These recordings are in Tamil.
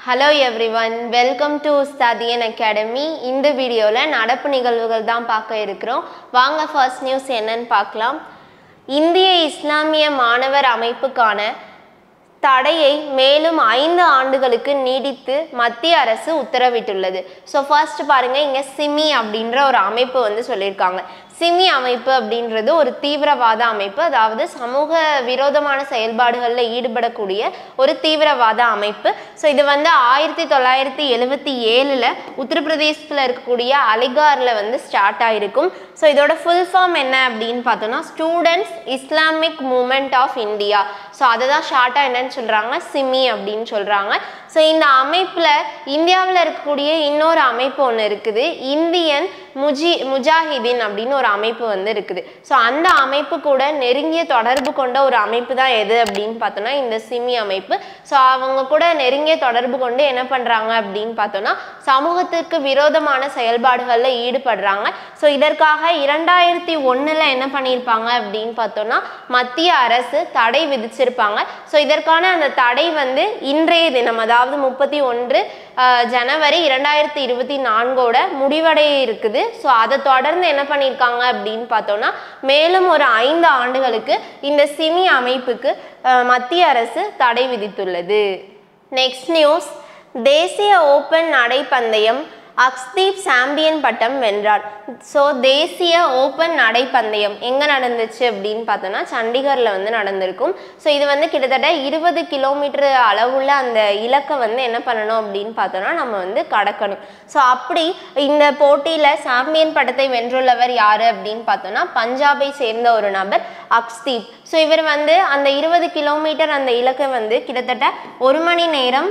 ஹலோ எவ்ரிவன் வெல்கம் டு ஸ்டதியன் அகாடமி இந்த வீடியோவில் நடப்பு நிகழ்வுகள் தான் பார்க்க இருக்கிறோம் வாங்க ஃபர்ஸ்ட் நியூஸ் என்னன்னு பார்க்கலாம் இந்திய இஸ்லாமிய மாணவர் அமைப்புக்கான தடையை மேலும் ஐந்து ஆண்டுகளுக்கு நீடித்து மத்திய அரசு உத்தரவிட்டுள்ளது ஸோ ஃபர்ஸ்ட் பாருங்க இங்கே சிமி அப்படின்ற ஒரு அமைப்பு வந்து சொல்லியிருக்காங்க சிமி அமைப்பு அப்படின்றது ஒரு தீவிரவாத அமைப்பு அதாவது சமூக விரோதமான செயல்பாடுகளில் ஈடுபடக்கூடிய ஒரு தீவிரவாத அமைப்பு ஸோ இது வந்து ஆயிரத்தி தொள்ளாயிரத்தி எழுவத்தி ஏழில் உத்தரப்பிரதேசத்தில் இருக்கக்கூடிய அலிகாரில் வந்து ஸ்டார்ட் ஆகிருக்கும் ஸோ இதோட ஃபுல் ஃபார்ம் என்ன அப்படின்னு பார்த்தோம்னா students Islamic movement of India so அதை தான் ஷார்ட்டாக என்னன்னு சொல்கிறாங்க சிமி அப்படின்னு சொல்கிறாங்க ஸோ இந்த அமைப்பில் இந்தியாவில் இருக்கக்கூடிய இன்னொரு அமைப்பு ஒன்று இருக்குது இந்தியன் முஜி முஜாஹிதீன் அப்படின்னு ஒரு அமைப்பு வந்து இருக்குது ஸோ அந்த அமைப்பு கூட நெருங்கிய தொடர்பு கொண்ட ஒரு அமைப்பு தான் எது அப்படின்னு பார்த்தோன்னா இந்த சிமி அமைப்பு ஸோ அவங்க கூட நெருங்கிய தொடர்பு கொண்டு என்ன பண்ணுறாங்க அப்படின்னு பார்த்தோன்னா சமூகத்திற்கு விரோதமான செயல்பாடுகளில் ஈடுபடுறாங்க ஸோ இதற்காக இரண்டாயிரத்தி ஒன்றில் என்ன பண்ணியிருப்பாங்க அப்படின்னு பார்த்தோன்னா மத்திய அரசு தடை விதிச்சிருப்பாங்க ஸோ இதற்கான அந்த தடை வந்து இன்றைய தினம் அதாவது முப்பத்தி ஒன்று ஜனவரி இரண்டாயிரத்தி இருபத்தி நான்கோட முடிவடைய இருக்குது ஸோ அதை தொடர்ந்து என்ன பண்ணியிருக்காங்க அப்படின்னு பார்த்தோன்னா மேலும் ஒரு ஐந்து ஆண்டுகளுக்கு இந்த சிமி அமைப்புக்கு அஹ், மத்திய அரசு தடை விதித்துள்ளது நெக்ஸ்ட் நியூஸ் தேசிய ஓப்பன் நடைப்பந்தயம் அக்ஸ்தீப் சாம்பியன் பட்டம் வென்றார் ஸோ தேசிய ஓப்பன் நடைப்பந்தயம் எங்கே நடந்துச்சு அப்படின்னு பார்த்தோன்னா சண்டிகரில் வந்து நடந்திருக்கும் ஸோ இது வந்து கிட்டத்தட்ட இருபது கிலோமீட்டர் அளவுள்ள அந்த இலக்கை வந்து என்ன பண்ணணும் அப்படின்னு பார்த்தோன்னா நம்ம வந்து கடக்கணும் ஸோ அப்படி இந்த போட்டியில் சாம்பியன் பட்டத்தை வென்றுள்ளவர் யார் அப்படின்னு பார்த்தோன்னா பஞ்சாபை சேர்ந்த ஒரு நபர் அக்ஸ்தீப் ஸோ இவர் வந்து அந்த இருபது கிலோமீட்டர் அந்த இலக்கை வந்து கிட்டத்தட்ட ஒரு மணி நேரம்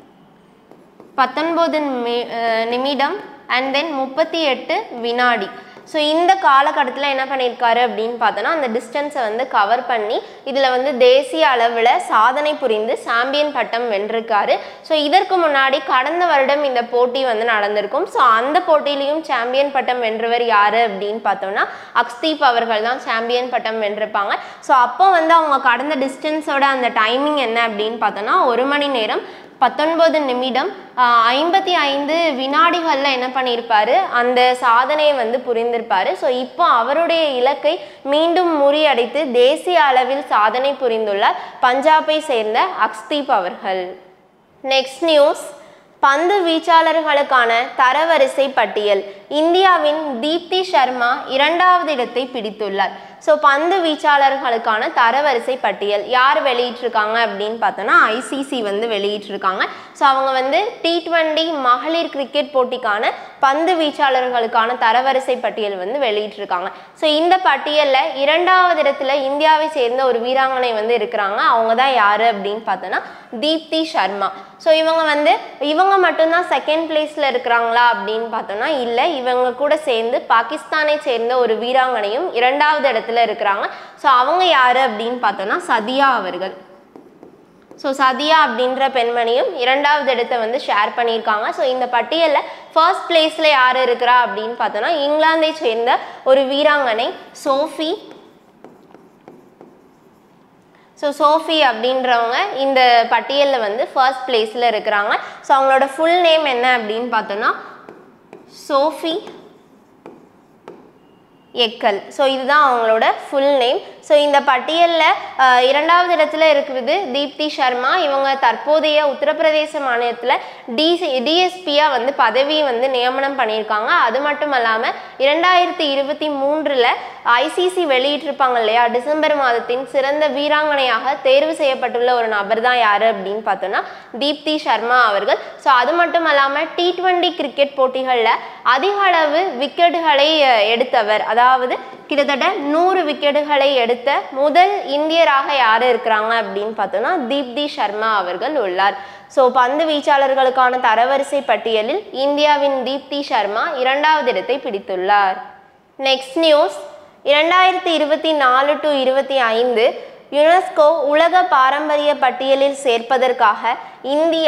பத்தொன்பது நிமி- அஹ் நிமிடம் அண்ட் தென் முப்பத்தி எட்டு வினாடி ஸோ இந்த காலகட்டத்தில் என்ன பண்ணியிருக்காரு அப்படின்னு பார்த்தோன்னா அந்த டிஸ்டன்ஸை வந்து கவர் பண்ணி இதில் வந்து தேசிய அளவில் சாதனை புரிந்து சாம்பியன் பட்டம் வென்றிருக்காரு ஸோ இதற்கு முன்னாடி கடந்த வருடம் இந்த போட்டி வந்து நடந்திருக்கும் ஸோ அந்த போட்டியிலையும் சாம்பியன் பட்டம் வென்றவர் யார் அப்படின்னு பார்த்தோம்னா அக்ஸ்தீப் அவர்கள் தான் சாம்பியன் பட்டம் வென்றிருப்பாங்க ஸோ அப்போ வந்து அவங்க கடந்த டிஸ்டன்ஸோட அந்த டைமிங் என்ன அப்படின்னு பார்த்தோன்னா ஒரு மணி நேரம் பத்தொன்பது நிமிடம் ஐம்பத்தி ஐந்து வினாடிகளில் என்ன பண்ணியிருப்பாரு அந்த சாதனையை வந்து புரிந்திருப்பாரு ஸோ இப்போ அவருடைய இலக்கை மீண்டும் முறியடித்து தேசிய அளவில் சாதனை புரிந்துள்ளார் பஞ்சாபை சேர்ந்த அக்ஸ்தீப் அவர்கள் நெக்ஸ்ட் நியூஸ் பந்து வீச்சாளர்களுக்கான தரவரிசை பட்டியல் இந்தியாவின் தீப்தி சர்மா இரண்டாவது இடத்தை பிடித்துள்ளார் ஸோ பந்து வீச்சாளர்களுக்கான தரவரிசை பட்டியல் யார் வெளியிட்டிருக்காங்க அப்படின்னு பார்த்தோன்னா ஐசிசி வந்து வெளியிட்டிருக்காங்க ஸோ அவங்க வந்து டி டுவெண்டி மகளிர் கிரிக்கெட் போட்டிக்கான பந்து வீச்சாளர்களுக்கான தரவரிசை பட்டியல் வந்து வெளியிட்டிருக்காங்க ஸோ இந்த பட்டியலில் இரண்டாவது இடத்துல இந்தியாவை சேர்ந்த ஒரு வீராங்கனை வந்து இருக்கிறாங்க அவங்க தான் யார் அப்படின்னு பார்த்தோன்னா தீப்தி சர்மா ஸோ இவங்க வந்து இவங்க மட்டும்தான் செகண்ட் பிளேஸில் இருக்கிறாங்களா அப்படின்னு பார்த்தோன்னா இல்லை இவங்க கூட சேர்ந்து பாகிஸ்தானை சேர்ந்த ஒரு வீராங்கனையும் இரண்டாவது இடத்துல இருக்கிறாங்க ஸோ அவங்க யார் அப்படின்னு பார்த்தோன்னா சதியா அவர்கள் ஸோ சதியா அப்படின்ற பெண்மணியும் இரண்டாவது இடத்தை வந்து ஷேர் பண்ணியிருக்காங்க ஸோ இந்த பட்டியலில் ஃபர்ஸ்ட் பிளேஸில் யார் இருக்கிறா அப்படின்னு பார்த்தோன்னா இங்கிலாந்தை சேர்ந்த ஒரு வீராங்கனை சோஃபி ஸோ சோஃபி அப்படின்றவங்க இந்த பட்டியலில் வந்து ஃபர்ஸ்ட் பிளேஸில் இருக்கிறாங்க ஸோ அவங்களோட ஃபுல் நேம் என்ன அப்படின்னு பார்த்தோன்னா சோஃபி எக்கல் ஸோ இதுதான் அவங்களோட ஃபுல் நேம் ஸோ இந்த பட்டியலில் இரண்டாவது இடத்துல இருக்குது தீப்தி சர்மா இவங்க தற்போதைய உத்தரப்பிரதேச மாநிலத்தில் டிசி டிஎஸ்பியாக வந்து பதவி வந்து நியமனம் பண்ணியிருக்காங்க அது மட்டும் இல்லாமல் இரண்டாயிரத்தி இருபத்தி மூன்றில் ஐசிசி வெளியிட்டிருப்பாங்க இல்லையா டிசம்பர் மாதத்தின் சிறந்த வீராங்கனையாக தேர்வு செய்யப்பட்டுள்ள ஒரு நபர் தான் யார் அப்படின்னு பார்த்தோன்னா தீப்தி சர்மா அவர்கள் ஸோ அது மட்டும் இல்லாமல் டி டுவெண்டி கிரிக்கெட் போட்டிகளில் அதிக அளவு விக்கெட்டுகளை அஹ், எடுத்தவர் அதாவது கிட்டத்தட்ட நூறு விக்கெட்டுகளை எடுத்த முதல் இந்தியராக யார் இருக்கிறாங்க அப்படின்னு பார்த்தோன்னா தீப்தி சர்மா அவர்கள் உள்ளார் ஸோ பந்து வீச்சாளர்களுக்கான தரவரிசை பட்டியலில் இந்தியாவின் தீப்தி சர்மா இரண்டாவது இடத்தை பிடித்துள்ளார் நெக்ஸ்ட் நியூஸ் இரண்டாயிரத்தி இருபத்தி நாலு டு இருபத்தி ஐந்து யுனெஸ்கோ உலக பாரம்பரிய பட்டியலில் சேர்ப்பதற்காக இந்தியா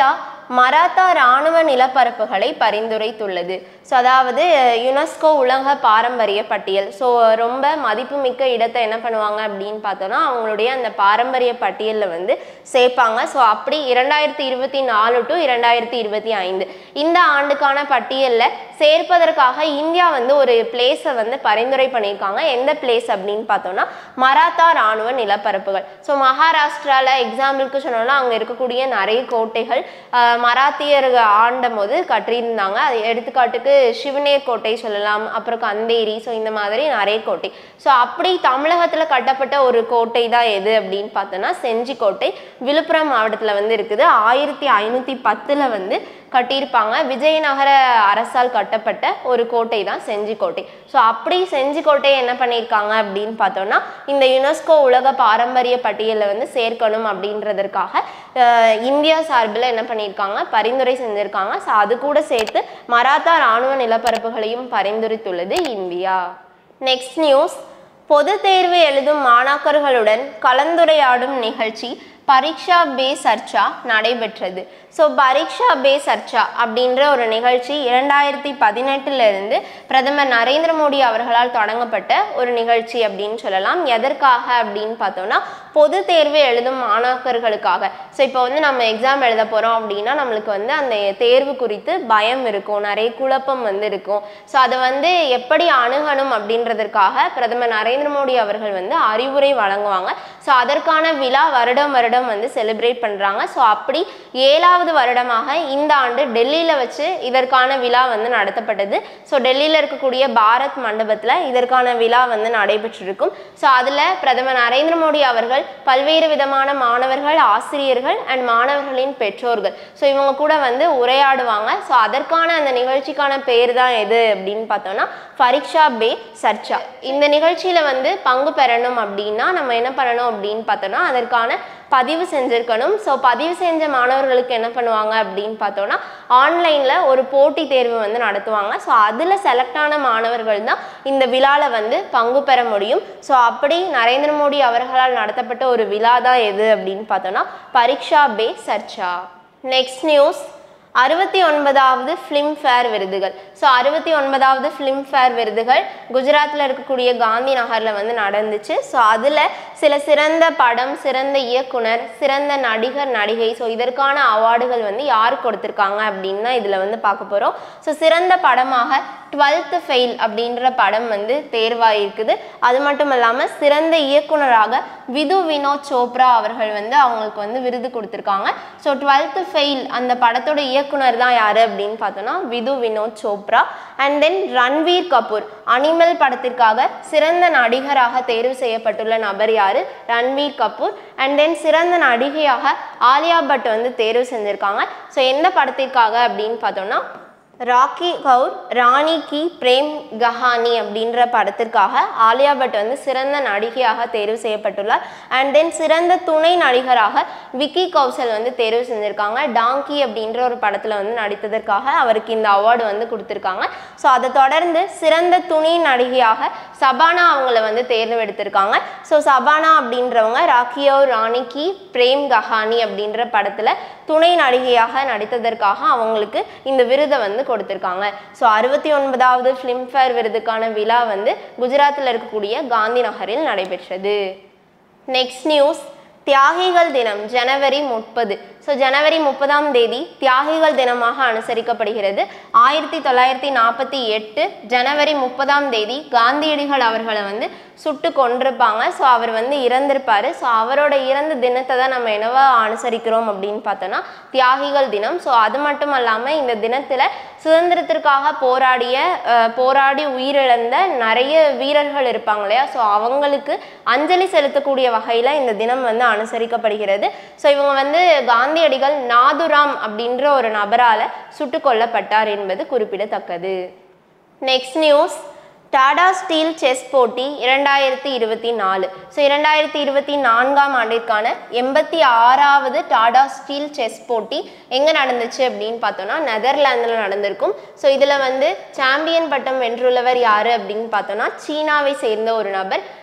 மராத்தா இராணுவ நிலப்பரப்புகளை பரிந்துரைத்துள்ளது ஸோ அதாவது யுனெஸ்கோ உலக பாரம்பரிய பட்டியல் ஸோ ரொம்ப மதிப்புமிக்க இடத்தை என்ன பண்ணுவாங்க அப்படின்னு பார்த்தோன்னா அவங்களுடைய அந்த பாரம்பரிய பட்டியலில் வந்து சேர்ப்பாங்க ஸோ அப்படி இரண்டாயிரத்தி இருபத்தி நாலு டு இரண்டாயிரத்தி இருபத்தி ஐந்து இந்த ஆண்டுக்கான பட்டியலில் சேர்ப்பதற்காக இந்தியா வந்து ஒரு பிளேஸை வந்து பரிந்துரை பண்ணியிருக்காங்க எந்த பிளேஸ் அப்படின்னு பார்த்தோம்னா மராத்தா இராணுவ நிலப்பரப்புகள் ஸோ மகாராஷ்டிராவில் எக்ஸாம்பிளுக்கு சொன்னோம்னா அங்கே இருக்கக்கூடிய நிறைய கோட்டைகள் ஆஹ், மராத்தியர்கள் ஆண்ட போது கட்டியிருந்தாங்க அது எடுத்துக்காட்டுக்கு சிவனேர் கோட்டை சொல்லலாம் அப்புறம் கந்தேரி ஸோ இந்த மாதிரி நிறைய கோட்டை ஸோ அப்படி தமிழகத்தில் கட்டப்பட்ட ஒரு கோட்டை தான் எது அப்படின்னு பார்த்தோன்னா செஞ்சி கோட்டை விழுப்புரம் மாவட்டத்தில் வந்து இருக்குது ஆயிரத்தி ஐநூற்றி பத்தில் வந்து கட்டியிருப்பாங்க விஜயநகர அரசால் கட்டப்பட்ட ஒரு கோட்டை தான் செஞ்சி கோட்டை ஸோ அப்படி செஞ்சி கோட்டையை என்ன பண்ணியிருக்காங்க அப்படின்னு பார்த்தோம்னா இந்த யுனெஸ்கோ உலக பாரம்பரிய பட்டியலில் வந்து சேர்க்கணும் அப்படின்றதற்காக அஹ், இந்தியா சார்பில் என்ன பண்ணியிருக்காங்க பரிந்துரை செஞ்சுருக்காங்க ஸோ அது கூட சேர்த்து மராத்தா இராணுவ நிலப்பரப்புகளையும் பரிந்துரைத்துள்ளது இந்தியா நெக்ஸ்ட் நியூஸ் பொதுத் தேர்வு எழுதும் மாணாக்கர்களுடன் கலந்துரையாடும் நிகழ்ச்சி பரீட்சா பே சர்ச்சா நடைபெற்றது ஸோ பரீட்சா பே சர்ச்சா அப்படின்ற ஒரு நிகழ்ச்சி இரண்டாயிரத்தி பதினெட்டுல இருந்து பிரதமர் நரேந்திர மோடி அவர்களால் தொடங்கப்பட்ட ஒரு நிகழ்ச்சி அப்படின்னு சொல்லலாம் எதற்காக அப்படின்னு பார்த்தோம்னா பொது தேர்வு எழுதும் மாணாக்கர்களுக்காக ஸோ இப்போ வந்து நம்ம எக்ஸாம் எழுத போகிறோம் அப்படின்னா நம்மளுக்கு வந்து அந்த தேர்வு குறித்து பயம் இருக்கும் நிறைய குழப்பம் வந்து இருக்கும் ஸோ அதை வந்து எப்படி அணுகணும் அப்படின்றதற்காக பிரதமர் நரேந்திர மோடி அவர்கள் வந்து அறிவுரை வழங்குவாங்க ஸோ அதற்கான விழா வருடம் வருடம் வந்து செலிப்ரேட் பண்ணுறாங்க ஸோ அப்படி ஏழாவது வருடமாக இந்த ஆண்டு டெல்லியில் வச்சு இதற்கான விழா வந்து நடத்தப்பட்டது ஸோ டெல்லியில் இருக்கக்கூடிய பாரத் மண்டபத்தில் இதற்கான விழா வந்து நடைபெற்றிருக்கும் ஸோ அதில் பிரதமர் நரேந்திர மோடி அவர்கள் பல்வேறு விதமான மாணவர்கள் ஆசிரியர்கள் அண்ட் மாணவர்களின் பெற்றோர்கள் ஸோ இவங்க கூட வந்து உரையாடுவாங்க ஸோ அதற்கான அந்த நிகழ்ச்சிக்கான பேர் தான் எது அப்படின்னு பார்த்தோம்னா பரீட்சா பே சர்ச்சா இந்த நிகழ்ச்சியில் வந்து பங்கு பெறணும் அப்படின்னா நம்ம என்ன பண்ணணும் அப்படின்னு பார்த்தோம்னா அதற்கான பதிவு செஞ்சுருக்கணும் ஸோ பதிவு செஞ்ச மாணவர்களுக்கு என்ன பண்ணுவாங்க அப்படின்னு பார்த்தோம்னா ஆன்லைனில் ஒரு போட்டி தேர்வு வந்து நடத்துவாங்க ஸோ அதில் செலக்ட் ஆன மாணவர்கள் தான் இந்த விழாவில் வந்து பங்கு பெற முடியும் ஸோ அப்படி நரேந்திர மோடி அவர்களால் நடத்தப்பட்ட ஒரு விழா தான் எது அப்படின்னு பார்த்தோம்னா பரீட்சா பே சர்ச்சா நெக்ஸ்ட் நியூஸ் அறுபத்தி ஒன்பதாவது ஃபிலிம்ஃபேர் விருதுகள் ஸோ அறுபத்தி ஒன்பதாவது ஃபிலிம்ஃபேர் விருதுகள் குஜராத்தில் இருக்கக்கூடிய காந்தி நகரில் வந்து நடந்துச்சு ஸோ அதில் சில சிறந்த படம் சிறந்த இயக்குனர் சிறந்த நடிகர் நடிகை ஸோ இதற்கான அவார்டுகள் வந்து யார் கொடுத்துருக்காங்க அப்படின்னு தான் இதில் வந்து பார்க்க போகிறோம் ஸோ சிறந்த படமாக டுவெல்த்து ஃபெயில் அப்படின்ற படம் வந்து தேர்வாயிருக்குது அது மட்டும் இல்லாமல் சிறந்த இயக்குனராக விது வினோத் சோப்ரா அவர்கள் வந்து அவங்களுக்கு வந்து விருது கொடுத்துருக்காங்க ஸோ டுவெல்த்து ஃபெயில் அந்த படத்தோட இயக்குனர் தான் யார் அப்படின்னு பார்த்தோன்னா Vidhu Vinod Chopra and then Ranbir Kapoor Animal படத்திற்காக சிறந்த நடிகராக தேர்வு செய்யப்பட்டுள்ள நபர் யார் ரன்வீர் கபூர் அண்ட் தென் சிறந்த நடிகையாக ஆலியா பட் வந்து தேர்வு செஞ்சுருக்காங்க ஸோ எந்த படத்திற்காக அப்படின்னு பார்த்தோம்னா ராக்கி கவுர் ராணி கி பிரேம் கஹானி அப்படின்ற படத்திற்காக ஆலியா பட் வந்து சிறந்த நடிகையாக தேர்வு செய்யப்பட்டுள்ளார் அண்ட் தென் சிறந்த துணை நடிகராக விக்கி கௌசல் வந்து தேர்வு செஞ்சுருக்காங்க டாங்கி அப்படின்ற ஒரு படத்தில் வந்து நடித்ததற்காக அவருக்கு இந்த அவார்டு வந்து கொடுத்துருக்காங்க ஸோ அதை தொடர்ந்து சிறந்த துணை நடிகையாக சபானா அவங்கள வந்து தேர்ந்தெடுத்திருக்காங்க ஸோ சபானா அப்படின்றவங்க ராக்கியோ ராணிக்கு பிரேம் கஹானி அப்படின்ற படத்தில் துணை நடிகையாக நடித்ததற்காக அவங்களுக்கு இந்த விருதை வந்து கொடுத்துருக்காங்க ஸோ அறுபத்தி ஒன்பதாவது ஃபிலிம்ஃபேர் விருதுக்கான விழா வந்து குஜராத்தில் இருக்கக்கூடிய காந்தி நகரில் நடைபெற்றது நெக்ஸ்ட் நியூஸ் தியாகிகள் தினம் ஜனவரி முப்பது ஸோ ஜனவரி முப்பதாம் தேதி தியாகிகள் தினமாக அனுசரிக்கப்படுகிறது ஆயிரத்தி தொள்ளாயிரத்தி நாற்பத்தி எட்டு ஜனவரி முப்பதாம் தேதி காந்தியடிகள் அவர்களை வந்து சுட்டு கொண்டிருப்பாங்க ஸோ அவர் வந்து இறந்திருப்பார் ஸோ அவரோட இறந்த தினத்தை தான் நம்ம என்னவா அனுசரிக்கிறோம் அப்படின்னு பார்த்தோன்னா தியாகிகள் தினம் ஸோ அது மட்டும் இல்லாமல் இந்த தினத்தில் சுதந்திரத்திற்காக போராடிய அஹ், போராடி உயிரிழந்த நிறைய வீரர்கள் இருப்பாங்க இல்லையா ஸோ அவங்களுக்கு அஞ்சலி செலுத்தக்கூடிய வகையில் இந்த தினம் வந்து அனுசரிக்கப்படுகிறது ஸோ இவங்க வந்து காந்தியடிகள் நாதுராம் அப்படின்ற ஒரு நபரால் சுட்டு கொல்லப்பட்டார் என்பது குறிப்பிடத்தக்கது next news Tata steel chess போட்டி இரண்டாயிரத்தி இருபத்தி நாலு ஸோ இரண்டாயிரத்தி இருபத்தி நான்காம் ஆண்டிற்கான எண்பத்தி ஆறாவது டாடா ஸ்டீல் செஸ் போட்டி எங்கே நடந்துச்சு அப்படின்னு பார்த்தோன்னா நெதர்லாந்தில் நடந்திருக்கும் ஸோ இதில் வந்து சாம்பியன் பட்டம் வென்றுள்ளவர் யார் அப்படின்னு பார்த்தோன்னா சீனாவை சேர்ந்த ஒரு நபர்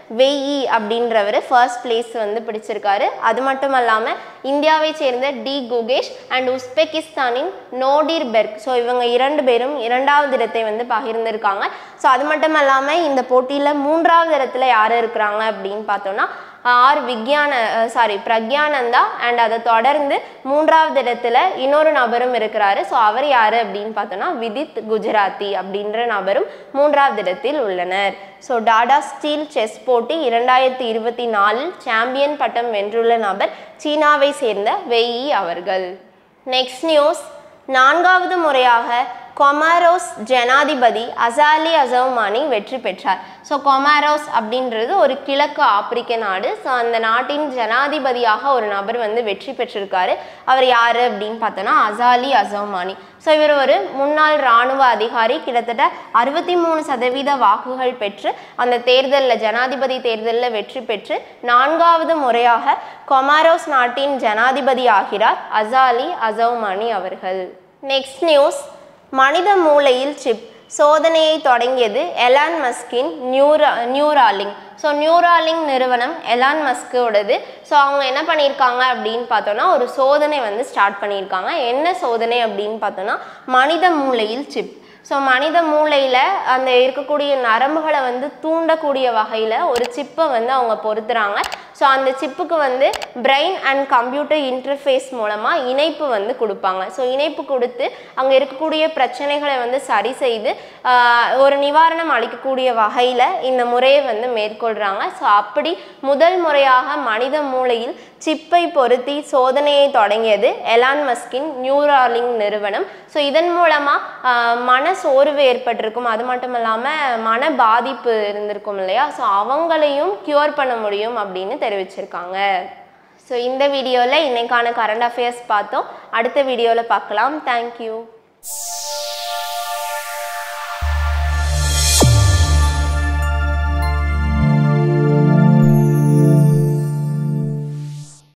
வெய்யி அப்படின்றவர் ஃபர்ஸ்ட் பிளேஸ் வந்து பிடிச்சிருக்காரு அது மட்டும் இல்லாமல் இந்தியாவை சேர்ந்த டி குகேஷ் அண்ட் உஸ்பெகிஸ்தானின் நோடிர் பெர்க் ஸோ இவங்க இரண்டு பேரும் இரண்டாவது இடத்தை வந்து பகிர்ந்திருக்காங்க ஸோ அது மட்டும் இல்லாமல் இந்த போட்டியில் மூன்றாவது இடத்துல யார் இருக்கிறாங்க அப்படின்னு பார்த்தோம்னா ஆர் விக்யான சாரி பிரக்யானந்தா அண்ட் அதை தொடர்ந்து மூன்றாவது இடத்துல இன்னொரு நபரும் இருக்கிறாரு ஸோ அவர் யார் அப்படின்னு பார்த்தோம்னா விதித் குஜராத்தி அப்படின்ற நபரும் மூன்றாவது இடத்தில் உள்ளனர் ஸோ டாடா ஸ்டீல் செஸ் போட்டி இரண்டாயிரத்தி இருபத்தி நாலில் சாம்பியன் பட்டம் வென்றுள்ள நபர் சீனாவை சேர்ந்த வெய்யி அவர்கள் நெக்ஸ்ட் நியூஸ் நான்காவது முறையாக கொமாரோஸ் ஜனாதிபதி அசாலி அசௌமானி வெற்றி பெற்றார் ஸோ கொமாரோஸ் அப்படின்றது ஒரு கிழக்கு ஆப்பிரிக்க நாடு ஸோ அந்த நாட்டின் ஜனாதிபதியாக ஒரு நபர் வந்து வெற்றி பெற்றிருக்காரு அவர் யார் அப்படின்னு பார்த்தோன்னா அசாலி அசௌமானி ஸோ இவர் ஒரு முன்னாள் இராணுவ அதிகாரி கிட்டத்தட்ட அறுபத்தி மூணு சதவீத வாக்குகள் பெற்று அந்த தேர்தலில் ஜனாதிபதி தேர்தலில் வெற்றி பெற்று நான்காவது முறையாக கொமாரோஸ் நாட்டின் ஜனாதிபதி ஆகிறார் அசாலி அசௌமானி அவர்கள் நெக்ஸ்ட் நியூஸ் மனித மூளையில் சிப் சோதனையை தொடங்கியது எலான் மஸ்கின் நியூரா நியூராலிங் ஸோ நியூராலிங் நிறுவனம் எலான் மஸ்கோடது ஸோ அவங்க என்ன பண்ணியிருக்காங்க அப்படின்னு பார்த்தோன்னா ஒரு சோதனை வந்து ஸ்டார்ட் பண்ணியிருக்காங்க என்ன சோதனை அப்படின்னு பார்த்தோன்னா மனித மூளையில் சிப் ஸோ மனித மூளையில் அந்த இருக்கக்கூடிய நரம்புகளை வந்து தூண்டக்கூடிய வகையில் ஒரு சிப்பை வந்து அவங்க பொருத்துறாங்க ஸோ அந்த சிப்புக்கு வந்து பிரெயின் அண்ட் கம்ப்யூட்டர் இன்டர்ஃபேஸ் மூலமாக இணைப்பு வந்து கொடுப்பாங்க ஸோ இணைப்பு கொடுத்து அங்கே இருக்கக்கூடிய பிரச்சனைகளை வந்து சரி செய்து ஆஹ், ஒரு நிவாரணம் அளிக்கக்கூடிய வகையில் இந்த முறையை வந்து மேற்கொள்கிறாங்க ஸோ அப்படி முதல் முறையாக மனித மூளையில் சிப்பை பொருத்தி சோதனையை தொடங்கியது எலான் மஸ்கின் நியூராலிங் நிறுவனம் ஸோ இதன் மூலமாக மன சோர்வு ஏற்பட்டிருக்கும் அது மட்டும் இல்லாமல் மன பாதிப்பு இருந்திருக்கும் இல்லையா ஸோ அவங்களையும் க்யூர் பண்ண முடியும் அப்படின்னு தெரிவிச்சிருக்காங்க ஸோ இந்த வீடியோவில் இன்னைக்கான கரண்ட் அஃபேர்ஸ் பார்த்தோம் அடுத்த வீடியோவில் பார்க்கலாம் தேங்க்யூ